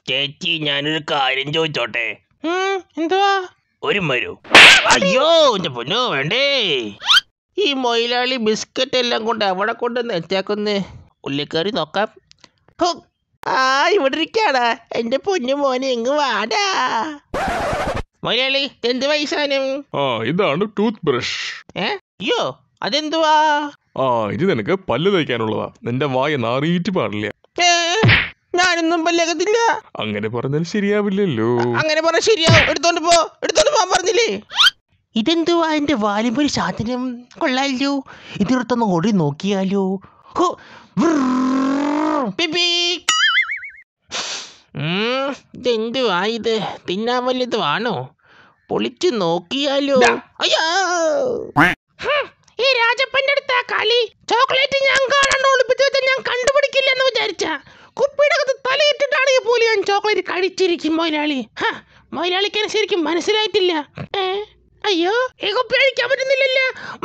ചേച്ചി ഞാനൊരു കാര്യം ചോദിച്ചോട്ടെ ഉം, എന്തുവാ ഒരു മരു അയ്യോ എന്റെ പൊന്നോ വേണ്ടേ ഈ മൊയിലാളി ബിസ്ക്കറ്റ് എല്ലാം കൊണ്ട് അവിടെ കൊണ്ട് നെച്ചാക്കൊന്ന് ഉള്ളിക്കറി നോക്കാം ഹോ, ആ ഇവിടെ ഇരിക്കാടാ എന്റെ പൊന്നു മോനെ എങ്ങ് വാടാ മൊയിലാളി എന്ത് വയസ്സാനും ആ ഇതാണ് ടൂത്ത് ബ്രഷ് ഏ അയ്യോ അതെന്തുവാ ആ ഇത് നിനക്ക് പല്ല് തേക്കാനുള്ളതാ നിന്റെ വായ നാറിയിട്ട് പാടില്ല ഏ ഞാനൊന്നും പല്ലകത്തില്ല അങ്ങനെ പറഞ്ഞാൽ ശരിയാവില്ലല്ലോ അങ്ങനെ പറഞ്ഞ ശരിയാവും എടുത്തോണ്ട് പോ എടുത്തോണ്ട് പോകാൻ പറഞ്ഞില്ലേ ഇതെന്തുവാ എന്റെ വാലിമ്പൊരു സാധനം കൊള്ളാലോ ഇതിർത്തൊന്ന് ഓടി നോക്കിയാലോ ഹോ, വ്രർ, പിപി. ഉം, ഇതെന്തുവാ ഇത് തിന്നാൻ വല്ലതുവാണോ പൊളിച്ചു നോക്കിയാലോ അയ്യോ ഹും, ഈ രാജപ്പന്റെ അടുത്താ കളി ചോക്ലേറ്റ് ഞാൻ കാണാണ്ട് ഒളിപ്പിച്ചു വെച്ചാൽ ഞാൻ കണ്ടുപിടിക്കില്ലെന്ന് വിചാരിച്ച കുപ്പിയുടെ അകത്ത് തലയിട്ടിട്ടാണെങ്കിൽ പോലും ഞാൻ ചോക്ലേറ്റ് കഴിച്ചിരിക്കും മൊയിലാളി ഹ, മൊയിലാളിക്ക് എന്നെ ശരിക്കും മനസ്സിലായിട്ടില്ല ഏ അയ്യോ ഈ കുപ്പി അഴിക്കാൻ പറ്റുന്നില്ലല്ലോ